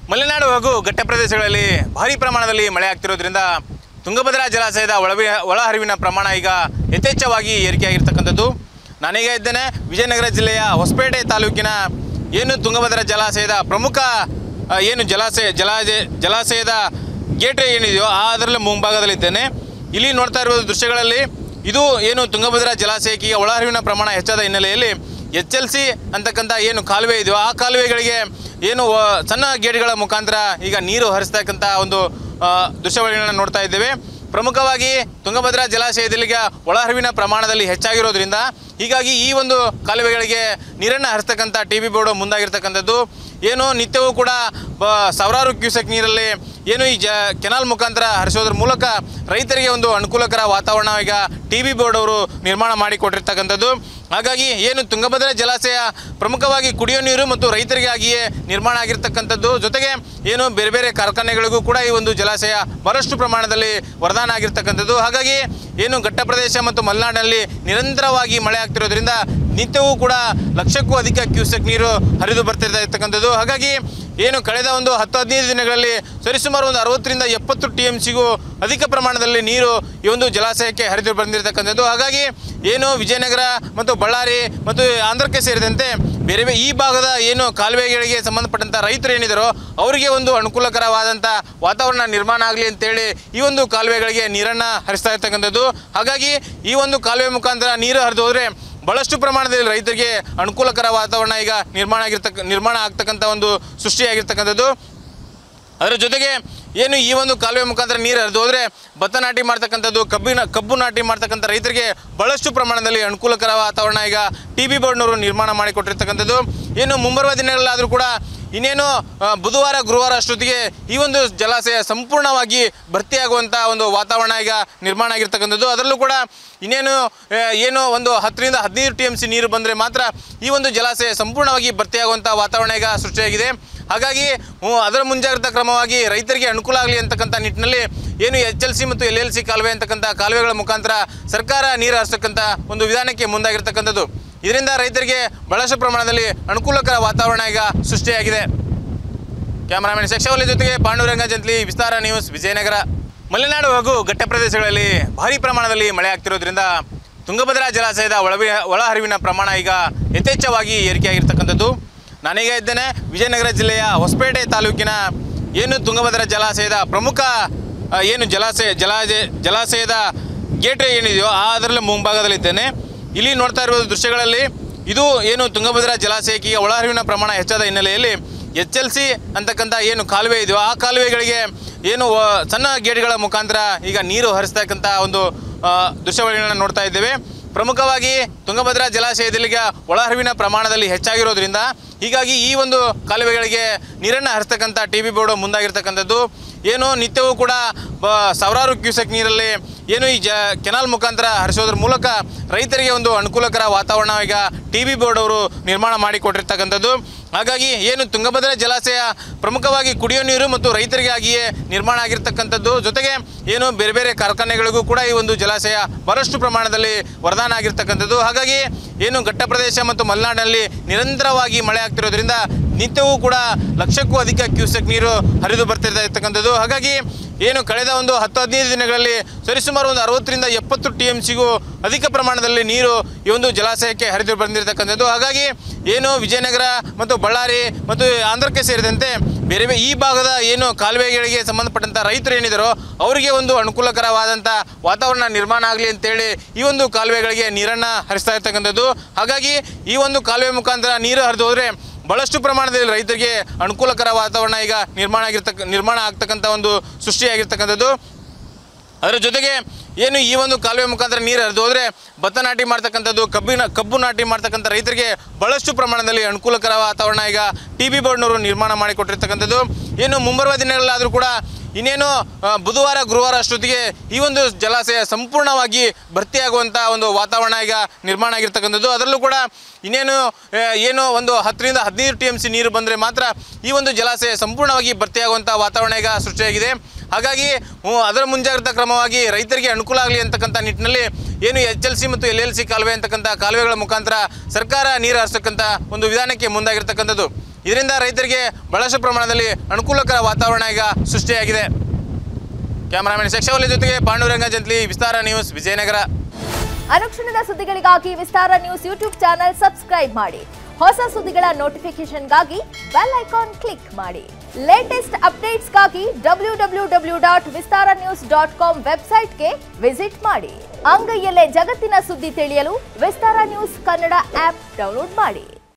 ಮಲೆನಾಡು ಹಾಗೂ ಘಟ್ಟ ಪ್ರದೇಶಗಳಲ್ಲಿ ಭಾರಿ ಪ್ರಮಾಣದಲ್ಲಿ ಮಳೆ ಆಗ್ತಿರೋದ್ರಿಂದ ತುಂಗಭದ್ರಾ ಜಲಾಶಯದ ಒಳವಿ ಒಳಹರಿವಿನ ಪ್ರಮಾಣ ಈಗ ಯಥೇಚ್ಛವಾಗಿ ಏರಿಕೆಯಾಗಿರ್ತಕ್ಕಂಥದ್ದು ನಾನೀಗ ಇದ್ದೇನೆ ವಿಜಯನಗರ ಜಿಲ್ಲೆಯ ಹೊಸಪೇಟೆ ತಾಲೂಕಿನ ಏನು ತುಂಗಭದ್ರಾ ಜಲಾಶಯದ ಪ್ರಮುಖ ಆ, ಏನು ಜಲಾಶಯ ಜಲಾಶಯ ಜಲಾಶಯದ ಗೇಟ್ ಏನಿದೆಯೋ ಆ ಅದರಲ್ಲಿ ಮುಂಭಾಗದಲ್ಲಿದ್ದೇನೆ ಇಲ್ಲಿ ನೋಡ್ತಾ ಇರುವ ದೃಶ್ಯಗಳಲ್ಲಿ ಇದು ಏನು ತುಂಗಭದ್ರಾ ಜಲಾಶಯಕ್ಕೆ ಈಗ ಒಳಹರಿವಿನ ಪ್ರಮಾಣ ಹೆಚ್ಚಾದ ಹಿನ್ನೆಲೆಯಲ್ಲಿ ಎಚ್ ಎಲ್ ಸಿ ಅಂತಕ್ಕಂಥ ಏನು ಕಾಲುವೆ ಇದೆಯೋ ಆ ಕಾಲುವೆಗಳಿಗೆ ಏನು ಆ, ಸಣ್ಣ ಗೇಟ್ಗಳ ಮುಖಾಂತರ ಈಗ ನೀರು ಹರಿಸ್ತಕ್ಕಂಥ ಒಂದು ಆ, ದೃಶ್ಯಾವಳಿಗಳನ್ನ ನೋಡ್ತಾ ಇದ್ದೇವೆ ಪ್ರಮುಖವಾಗಿ ತುಂಗಭದ್ರಾ ಜಲಾಶಯದಲ್ಲಿ ಈಗ ಒಳಹರಿವಿನ ಪ್ರಮಾಣದಲ್ಲಿ ಹೆಚ್ಚಾಗಿರೋದ್ರಿಂದ ಹೀಗಾಗಿ ಈ ಒಂದು ಕಾಲುವೆಗಳಿಗೆ ನೀರನ್ನು ಹರಿಸ್ತಕ್ಕಂಥ ಟಿ ಬಿ ಬೋರ್ಡು ಮುಂದಾಗಿರ್ತಕ್ಕಂಥದ್ದು ಏನು ನಿತ್ಯವೂ ಕೂಡ ಬ ಸಾವಿರಾರು ಕ್ಯೂಸೆಕ್ ನೀರಲ್ಲಿ ಏನು ಈ ಜ ಕೆನಾಲ್ ಮುಖಾಂತರ ಹರಿಸೋದ್ರ ಮೂಲಕ ರೈತರಿಗೆ ಒಂದು ಅನುಕೂಲಕರ ವಾತಾವರಣ ಈಗ ಟಿ ಬಿ ಬೋರ್ಡ್ ಅವರು ನಿರ್ಮಾಣ ಮಾಡಿಕೊಟ್ಟಿರ್ತಕ್ಕಂಥದ್ದು ಹಾಗಾಗಿ ಏನು ತುಂಗಭದ್ರಾ ಜಲಾಶಯ ಪ್ರಮುಖವಾಗಿ ಕುಡಿಯೋ ನೀರು ಮತ್ತು ರೈತರಿಗಾಗಿಯೇ ನಿರ್ಮಾಣ ಆಗಿರ್ತಕ್ಕಂಥದ್ದು ಜೊತೆಗೆ ಏನು ಬೇರೆ ಬೇರೆ ಕಾರ್ಖಾನೆಗಳಿಗೂ ಕೂಡ ಈ ಒಂದು ಜಲಾಶಯ ಬಹಳಷ್ಟು ಪ್ರಮಾಣದಲ್ಲಿ ವರದಾನ ಆಗಿರ್ತಕ್ಕಂಥದ್ದು ಹಾಗಾಗಿ ಏನು ಘಟ್ಟ ಪ್ರದೇಶ ಮತ್ತು ಮಲೆನಾಡಿನಲ್ಲಿ ನಿರಂತರವಾಗಿ ಮಳೆ ಆಗ್ತಿರೋದ್ರಿಂದ ನಿತ್ಯವೂ ಕೂಡ ಲಕ್ಷಕ್ಕೂ ಅಧಿಕ ಕ್ಯೂಸೆಕ್ ನೀರು ಹರಿದು ಬರ್ತಿರ್ತಾ ಇರ್ತಕ್ಕಂಥದ್ದು ಹಾಗಾಗಿ ಏನು ಕಳೆದ ಒಂದು ಹತ್ತು ಹದಿನೈದು ದಿನಗಳಲ್ಲಿ ಸರಿಸುಮಾರು ಒಂದು ಅರವತ್ತರಿಂದ ಎಪ್ಪತ್ತು ಟಿ ಎಮ್ ಸಿಗೂ ಅಧಿಕ ಪ್ರಮಾಣದಲ್ಲಿ ನೀರು ಈ ಒಂದು ಜಲಾಶಯಕ್ಕೆ ಹರಿದು ಬಂದಿರತಕ್ಕಂಥದ್ದು ಹಾಗಾಗಿ ಏನು ವಿಜಯನಗರ ಮತ್ತು ಬಳ್ಳಾರಿ ಮತ್ತು ಆಂಧ್ರಕ್ಕೆ ಸೇರಿದಂತೆ ಬೇರೆ ಬೇರೆ ಈ ಭಾಗದ ಏನು ಕಾಲುವೆಗಳಿಗೆ ಸಂಬಂಧಪಟ್ಟಂಥ ರೈತರು ಏನಿದ್ದಾರೋ ಅವರಿಗೆ ಒಂದು ಅನುಕೂಲಕರವಾದಂಥ ವಾತಾವರಣ ನಿರ್ಮಾಣ ಆಗಲಿ ಅಂತೇಳಿ ಈ ಒಂದು ಕಾಲುವೆಗಳಿಗೆ ನೀರನ್ನು ಹರಿಸ್ತಾ ಇರ್ತಕ್ಕಂಥದ್ದು ಹಾಗಾಗಿ ಈ ಒಂದು ಕಾಲುವೆ ಮುಖಾಂತರ ನೀರು ಹರಿದು ಹೋದರೆ ಬಹಳಷ್ಟು ಪ್ರಮಾಣದಲ್ಲಿ ರೈತರಿಗೆ ಅನುಕೂಲಕರ ವಾತಾವರಣ ಈಗ ನಿರ್ಮಾಣ ಆಗಿರ್ತಕ್ಕ ನಿರ್ಮಾಣ ಆಗ್ತಕ್ಕಂಥ ಒಂದು ಸೃಷ್ಟಿಯಾಗಿರ್ತಕ್ಕಂಥದ್ದು ಅದರ ಜೊತೆಗೆ ಏನು ಈ ಒಂದು ಕಾಲುವೆ ಮುಖಾಂತರ ನೀರು ಹರಿದು ಹೋದರೆ ಭತ್ತ ನಾಟಿ ಮಾಡ್ತಕ್ಕಂಥದ್ದು ಕಬ್ಬಿನ ಕಬ್ಬು ನಾಟಿ ಮಾಡ್ತಕ್ಕಂಥ ರೈತರಿಗೆ ಬಹಳಷ್ಟು ಪ್ರಮಾಣದಲ್ಲಿ ಅನುಕೂಲಕರ ವಾತಾವರಣ ಈಗ ಟಿ ಬಿ ಬೋರ್ಡ್ನವರು ನಿರ್ಮಾಣ ಮಾಡಿಕೊಟ್ಟಿರ್ತಕ್ಕಂಥದ್ದು ಏನು ಮುಂಬರುವ ದಿನಗಳಲ್ಲಾದರೂ ಕೂಡ ಇನ್ನೇನು ಆ, ಬುಧವಾರ ಗುರುವಾರ ಅಷ್ಟೊತ್ತಿಗೆ ಈ ಒಂದು ಜಲಾಶಯ ಸಂಪೂರ್ಣವಾಗಿ ಭರ್ತಿಯಾಗುವಂಥ ಒಂದು ವಾತಾವರಣ ಈಗ ನಿರ್ಮಾಣ ಆಗಿರ್ತಕ್ಕಂಥದ್ದು ಅದರಲ್ಲೂ ಕೂಡ ಇನ್ನೇನು ಆ, ಏನು ಒಂದು ಹತ್ತರಿಂದ ಹದಿನೈದು ಟಿ ಎಮ್ ಸಿ ನೀರು ಬಂದರೆ ಮಾತ್ರ ಈ ಒಂದು ಜಲಾಶಯ ಸಂಪೂರ್ಣವಾಗಿ ಭರ್ತಿಯಾಗುವಂಥ ವಾತಾವರಣ ಈಗ ಸೃಷ್ಟಿಯಾಗಿದೆ ಹಾಗಾಗಿ ಹ್ಮ್, ಅದರ ಮುಂಜಾಗ್ರತಾ ಕ್ರಮವಾಗಿ ರೈತರಿಗೆ ಅನುಕೂಲ ಆಗಲಿ ಅಂತಕ್ಕಂಥ ನಿಟ್ಟಿನಲ್ಲಿ ಏನು ಎಚ್ ಎಲ್ ಸಿ ಮತ್ತು ಎಲ್ ಎಲ್ ಸಿ ಕಾಲುವೆ ಅಂತಕ್ಕಂಥ ಕಾಲುವೆಗಳ ಮುಖಾಂತರ ಸರ್ಕಾರ ನೀರು ಹರಿಸ್ತಕ್ಕಂಥ ಒಂದು ವಿಧಾನಕ್ಕೆ ಮುಂದಾಗಿರ್ತಕ್ಕಂಥದ್ದು ಇದರಿಂದ ರೈತರಿಗೆ ಬಹಳಷ್ಟು ಪ್ರಮಾಣದಲ್ಲಿ ಅನುಕೂಲಕರ ವಾತಾವರಣ ಈಗ ಸೃಷ್ಟಿಯಾಗಿದೆ ಕ್ಯಾಮರಾಮನ್ ಶಕ್ಷವಲ್ಲಿ ಜೊತೆಗೆ ಪಾಂಡುರಂಗ ಜಂತ್ಲಿ ವಿಸ್ತಾರ ನ್ಯೂಸ್ ವಿಜಯನಗರ ಮಲೆನಾಡು ಹಾಗೂ ಘಟ್ಟ ಪ್ರದೇಶಗಳಲ್ಲಿ ಭಾರಿ ಪ್ರಮಾಣದಲ್ಲಿ ಮಳೆ ಆಗ್ತಿರೋದ್ರಿಂದ ತುಂಗಭದ್ರಾ ಜಲಾಶಯದ ಒಳವಿ ಒಳಹರಿವಿನ ಪ್ರಮಾಣ ಈಗ ಯಥೇಚ್ಛವಾಗಿ ಏರಿಕೆಯಾಗಿರ್ತಕ್ಕಂಥದ್ದು ನಾನೀಗ ಇದ್ದೇನೆ ವಿಜಯನಗರ ಜಿಲ್ಲೆಯ ಹೊಸಪೇಟೆ ತಾಲೂಕಿನ ಏನು ತುಂಗಭದ್ರಾ ಜಲಾಶಯದ ಪ್ರಮುಖ ಆ, ಏನು ಜಲಾಶಯ ಜಲಾಶಯ ಜಲಾಶಯದ ಗೇಟ್ ಏನಿದೆಯೋ ಆ ಅದರಲ್ಲಿ ಮುಂಭಾಗದಲ್ಲಿದ್ದೇನೆ ಇಲ್ಲಿ ನೋಡ್ತಾ ಇರುವ ದೃಶ್ಯಗಳಲ್ಲಿ ಇದು ಏನು ತುಂಗಭದ್ರಾ ಜಲಾಶಯಕ್ಕೆ ಈಗ ಒಳಹರಿವಿನ ಪ್ರಮಾಣ ಹೆಚ್ಚಾದ ಹಿನ್ನೆಲೆಯಲ್ಲಿ ಎಚ್ ಎಲ್ ಸಿ ಅಂತಕ್ಕಂಥ ಏನು ಕಾಲುವೆ ಇದೆಯೋ ಆ ಕಾಲುವೆಗಳಿಗೆ ಏನು ಆ, ಸಣ್ಣ ಗೇಟ್ಗಳ ಮುಖಾಂತರ ಈಗ ನೀರು ಹರಿಸ್ತಕ್ಕಂಥ ಒಂದು ಆ, ದೃಶ್ಯಾವಳಿಗಳನ್ನ ನೋಡ್ತಾ ಇದ್ದೇವೆ ಪ್ರಮುಖವಾಗಿ ತುಂಗಭದ್ರಾ ಜಲಾಶಯದಲ್ಲಿ ಈಗ ಒಳಹರಿವಿನ ಪ್ರಮಾಣದಲ್ಲಿ ಹೆಚ್ಚಾಗಿರೋದ್ರಿಂದ ಹೀಗಾಗಿ ಈ ಒಂದು ಕಾಲುವೆಗಳಿಗೆ ನೀರನ್ನು ಹರಿಸ್ತಕ್ಕಂಥ ಟಿ ಬಿ ಬೋರ್ಡು ಮುಂದಾಗಿರ್ತಕ್ಕಂಥದ್ದು ಏನು ನಿತ್ಯವೂ ಕೂಡ ಬ ಸಾವಿರಾರು ಕ್ಯೂಸೆಕ್ ನೀರಲ್ಲಿ ಏನು ಈ ಜ ಕೆನಾಲ್ ಮುಖಾಂತರ ಹರಿಸೋದ್ರ ಮೂಲಕ ರೈತರಿಗೆ ಒಂದು ಅನುಕೂಲಕರ ವಾತಾವರಣ ಈಗ ಟಿ ಬಿ ಬೋರ್ಡ್ ಅವರು ನಿರ್ಮಾಣ ಮಾಡಿಕೊಟ್ಟಿರ್ತಕ್ಕಂಥದ್ದು ಹಾಗಾಗಿ ಏನು ತುಂಗಭದ್ರಾ ಜಲಾಶಯ ಪ್ರಮುಖವಾಗಿ ಕುಡಿಯೋ ನೀರು ಮತ್ತು ರೈತರಿಗಾಗಿಯೇ ನಿರ್ಮಾಣ ಆಗಿರ್ತಕ್ಕಂಥದ್ದು ಜೊತೆಗೆ ಏನು ಬೇರೆ ಬೇರೆ ಕಾರ್ಖಾನೆಗಳಿಗೂ ಕೂಡ ಈ ಒಂದು ಜಲಾಶಯ ಬಹಳಷ್ಟು ಪ್ರಮಾಣದಲ್ಲಿ ವರದಾನ ಆಗಿರ್ತಕ್ಕಂಥದ್ದು ಹಾಗಾಗಿ ಏನು ಘಟ್ಟ ಪ್ರದೇಶ ಮತ್ತು ಮಲೆನಾಡಿನಲ್ಲಿ ನಿರಂತರವಾಗಿ ಮಳೆ ಆಗ್ತಿರೋದ್ರಿಂದ ನಿತ್ಯವೂ ಕೂಡ ಲಕ್ಷಕ್ಕೂ ಅಧಿಕ ಕ್ಯೂಸೆಕ್ ನೀರು ಹರಿದು ಬರ್ತಿರ್ತಾ ಇರ್ತಕ್ಕಂಥದ್ದು ಹಾಗಾಗಿ ಏನು ಕಳೆದ ಒಂದು ಹತ್ತು ಹದಿನೈದು ದಿನಗಳಲ್ಲಿ ಸರಿಸುಮಾರು ಒಂದು ಅರವತ್ತರಿಂದ ಎಪ್ಪತ್ತು ಟಿ ಎಮ್ ಸಿಗೂ ಅಧಿಕ ಪ್ರಮಾಣದಲ್ಲಿ ನೀರು ಈ ಒಂದು ಜಲಾಶಯಕ್ಕೆ ಹರಿದು ಬಂದಿರತಕ್ಕಂಥದ್ದು ಹಾಗಾಗಿ ಏನು ವಿಜಯನಗರ ಮತ್ತು ಬಳ್ಳಾರಿ ಮತ್ತು ಆಂಧ್ರಕ್ಕೆ ಸೇರಿದಂತೆ ಬೇರೆ ಬೇರೆ ಈ ಭಾಗದ ಏನು ಕಾಲುವೆಗಳಿಗೆ ಸಂಬಂಧಪಟ್ಟಂಥ ರೈತರು ಏನಿದ್ದಾರೋ ಅವರಿಗೆ ಒಂದು ಅನುಕೂಲಕರವಾದಂಥ ವಾತಾವರಣ ನಿರ್ಮಾಣ ಆಗಲಿ ಅಂತೇಳಿ ಈ ಒಂದು ಕಾಲುವೆಗಳಿಗೆ ನೀರನ್ನು ಹರಿಸ್ತಾ ಇರ್ತಕ್ಕಂಥದ್ದು ಹಾಗಾಗಿ ಈ ಒಂದು ಕಾಲುವೆ ಮುಖಾಂತರ ನೀರು ಹರಿದು ಹೋದರೆ ಬಹಳಷ್ಟು ಪ್ರಮಾಣದಲ್ಲಿ ರೈತರಿಗೆ ಅನುಕೂಲಕರ ವಾತಾವರಣ ಈಗ ನಿರ್ಮಾಣ ಆಗಿರ್ತಕ್ಕ ನಿರ್ಮಾಣ ಆಗ್ತಕ್ಕಂಥ ಒಂದು ಸೃಷ್ಟಿಯಾಗಿರ್ತಕ್ಕಂಥದ್ದು ಅದರ ಜೊತೆಗೆ ಏನು ಈ ಒಂದು ಕಾಲುವೆ ಮುಖಾಂತರ ನೀರು ಹರಿದು ಹೋದರೆ ಭತ್ತ ನಾಟಿ ಮಾಡ್ತಕ್ಕಂಥದ್ದು ಕಬ್ಬಿನ ಕಬ್ಬು ನಾಟಿ ಮಾಡ್ತಕ್ಕಂಥ ರೈತರಿಗೆ ಬಹಳಷ್ಟು ಪ್ರಮಾಣದಲ್ಲಿ ಅನುಕೂಲಕರ ವಾತಾವರಣ ಈಗ ಟಿ ಬಿ ಬೋರ್ಡ್ನವರು ನಿರ್ಮಾಣ ಮಾಡಿಕೊಟ್ಟಿರ್ತಕ್ಕಂಥದ್ದು ಏನು ಮುಂಬರುವ ದಿನಗಳಲ್ಲಾದರೂ ಕೂಡ ಇನ್ನೇನು ಆ, ಬುಧವಾರ ಗುರುವಾರ ಅಷ್ಟೊತ್ತಿಗೆ ಈ ಒಂದು ಜಲಾಶಯ ಸಂಪೂರ್ಣವಾಗಿ ಭರ್ತಿಯಾಗುವಂಥ ಒಂದು ವಾತಾವರಣ ಈಗ ನಿರ್ಮಾಣ ಆಗಿರ್ತಕ್ಕಂಥದ್ದು ಅದರಲ್ಲೂ ಕೂಡ ಇನ್ನೇನು ಆ, ಏನು ಒಂದು ಹತ್ತರಿಂದ ಹದಿನೈದು ಟಿ ಎಮ್ ಸಿ ನೀರು ಬಂದರೆ ಮಾತ್ರ ಈ ಒಂದು ಜಲಾಶಯ ಸಂಪೂರ್ಣವಾಗಿ ಭರ್ತಿಯಾಗುವಂಥ ವಾತಾವರಣ ಈಗ ಸೃಷ್ಟಿಯಾಗಿದೆ ಹಾಗಾಗಿ ಹ್ಮ್, ಅದರ ಮುಂಜಾಗ್ರತಾ ಕ್ರಮವಾಗಿ ರೈತರಿಗೆ ಅನುಕೂಲ ಆಗಲಿ ಅಂತಕ್ಕಂಥ ನಿಟ್ಟಿನಲ್ಲಿ ಏನು ಎಚ್ ಎಲ್ ಸಿ ಮತ್ತು ಎಲ್ ಎಲ್ ಸಿ ಕಾಲುವೆ ಅಂತಕ್ಕಂಥ ಕಾಲುವೆಗಳ ಮುಖಾಂತರ ಸರ್ಕಾರ ನೀರು ಹರಿಸ್ತಕ್ಕಂಥ ಒಂದು ವಿಧಾನಕ್ಕೆ ಮುಂದಾಗಿರ್ತಕ್ಕಂಥದ್ದು ಇದರಿಂದ ರೈತರಿಗೆ ಬಹಳಷ್ಟು ಪ್ರಮಾಣದಲ್ಲಿ ಅನುಕೂಲಕರ ವಾತಾವರಣ ಈಗ ಸೃಷ್ಟಿಯಾಗಿದೆ ಕ್ಯಾಮರಾಮನ್ ಶಕ್ಷವಲ್ಲಿ ಜೊತೆಗೆ ಪಾಂಡುರಂಗ ಜಂತ್ಲಿ ವಿಸ್ತಾರ ನ್ಯೂಸ್ ವಿಜಯನಗರ ಅನುಕ್ಷಣದ ಸುದ್ದಿಗಳಿಗಾಗಿ Vistara news YouTube channel subscribe ಮಾಡಿ ಹೊಸ ಸುದ್ದಿಗಳ ನೋಟಿಫಿಕೇಶನ್ಗಾಗಿ ಬೆಲ್ ಐಕಾನ್ ಕ್ಲಿಕ್ ಮಾಡಿ ಲೇಟೆಸ್ಟ್ ಅಪ್ಡೇಟ್ಸ್ಗಾಗಿ W W W dot Vistara news dot com ವೆಬ್ಸೈಟ್ಗೆ ವಿಸಿಟ್ ಮಾಡಿ ಅಂಗೈಯಲ್ಲೇ ಜಗತ್ತಿನ ಸುದ್ದಿ ತಿಳಿಯಲು Vistara news Kannada app download ಮಾಡಿ